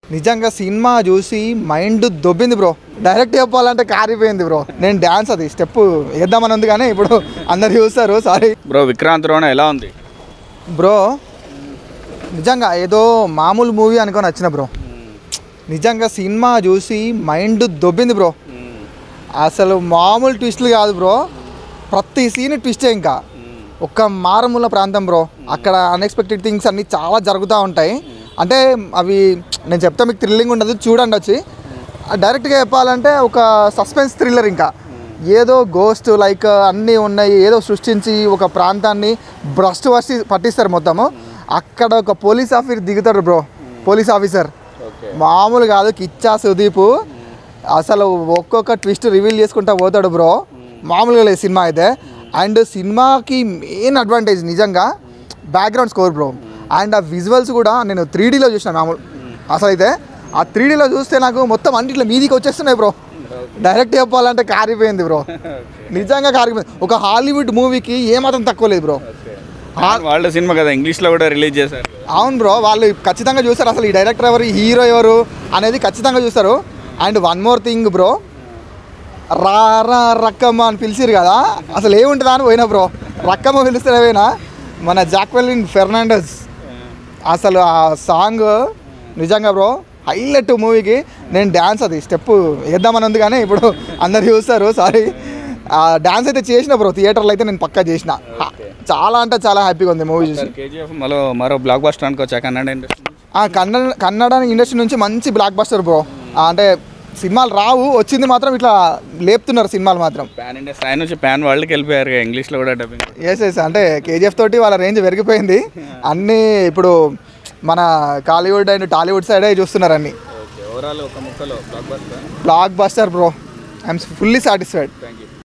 నిజంగా సినిమా చూసి mind దొబ్బింది bro direct చెప్పాలంటే కారిపోయింది బ్రో నేను డ్యాన్స్ అది స్టెప్ వేద్దామని ఉంది కానీ ఇప్పుడు అందరు చూస్తారు సారీ బ్రో విక్రాంత్ రోణ ఎలా ఉంది బ్రో నిజంగా ఏదో మామూలు మూవీ అనుకొని వచ్చిన బ్రో నిజంగా సినిమా చూసి మైండ్ దొబ్బింది బ్రో అసలు మామూలు ట్విస్ట్లు కాదు బ్రో ప్రతి సీన్ ట్విస్టే ఇంకా ఒక్క మారుమూల ప్రాంతం బ్రో అక్కడ అన్ఎక్స్పెక్టెడ్ థింగ్స్ అన్నీ చాలా జరుగుతూ ఉంటాయి అంటే అవి నేను చెప్తే మీకు థ్రిల్లింగ్ ఉండదు చూడండి వచ్చి డైరెక్ట్గా చెప్పాలంటే ఒక సస్పెన్స్ థ్రిల్లర్ ఇంకా ఏదో గోస్ట్ లైక్ అన్నీ ఉన్నాయి ఏదో సృష్టించి ఒక ప్రాంతాన్ని భ్రష్టు పట్టి పట్టిస్తారు మొత్తము అక్కడ ఒక పోలీస్ ఆఫీసర్ దిగుతాడు బ్రో పోలీస్ ఆఫీసర్ మామూలు కాదు కిచ్చా సుదీప్ అసలు ఒక్కొక్క ట్విస్ట్ రివీల్ చేసుకుంటా పోతాడు బ్రో మామూలుగా లేదు సినిమా అయితే అండ్ సినిమాకి మెయిన్ అడ్వాంటేజ్ నిజంగా బ్యాక్గ్రౌండ్ స్కోర్ బ్రో అండ్ ఆ విజువల్స్ కూడా నేను త్రీ డీలో చూసిన మామూలు అసలు అయితే ఆ త్రీ డీలో చూస్తే నాకు మొత్తం అన్నిట్లో మీదికి వచ్చేస్తున్నాయి బ్రో డైరెక్ట్ చెప్పాలంటే కారిపోయింది బ్రో నిజంగా కారిపోయింది ఒక హాలీవుడ్ మూవీకి ఏమాత్రం తక్కువ లేదు బ్రో వాళ్ళ సినిమా కదా ఇంగ్లీష్లో కూడా రిలీజ్ చేశారు అవును బ్రో వాళ్ళు ఖచ్చితంగా చూస్తారు అసలు ఈ డైరెక్టర్ ఎవరు ఈ హీరో ఎవరు అనేది ఖచ్చితంగా చూస్తారు and one more thing bro Ra Ra Rakkamma అని పిలిచిరు కదా అసలు ఏముంటుందా అని పోయినా బ్రో రక్కమ్మ పిలుస్తారు పోయినా మన జాక్వెలిన్ ఫెర్నాండస్ అసలు ఆ సాంగ్ నిజంగా బ్రో హైలైట్ మూవీకి నేను డ్యాన్స్ అది స్టెప్ వేద్దామని ఉంది కానీ ఇప్పుడు అందరు చూస్తారు సారీ ఆ డ్యాన్స్ అయితే చేసిన బ్రో థియేటర్లో అయితే నేను పక్కా చేసిన చాలా అంటే చాలా హ్యాపీగా ఉంది మూవీ చూసి కేజీఎఫ్ మరో మరో బ్లాక్ బస్టర్ అనుకోవచ్చా కన్నడ ఇండస్ట్రీ ఆ, కన్నడ కన్నడ ఇండస్ట్రీ నుంచి మంచి బ్లాక్ బస్టర్ బ్రో ఆ, అంటే సినిమాలు రావు వచ్చింది మాత్రం ఇట్లా లేపుతున్నారు సినిమాలు మాత్రం ప్యాన్ ఇండియా స్థాయి నుంచి ప్యాన్ వరల్డ్కి వెళ్ళిపోయారు కదా, ఇంగ్లీష్లో కూడా డబ్బింగ్ ఎస్ ఎస్ అంటే కేజీఎఫ్ తోటి వాళ్ళ రేంజ్ పెరిగిపోయింది అన్నీ ఇప్పుడు మన కాలీవుడ్ అండ్ టాలీవుడ్ సైడే చూస్తున్నారు అన్ని ఓకే ఓవరాల్ ఒక ముక్కలో blockbuster blockbuster bro I'm fully satisfied thank you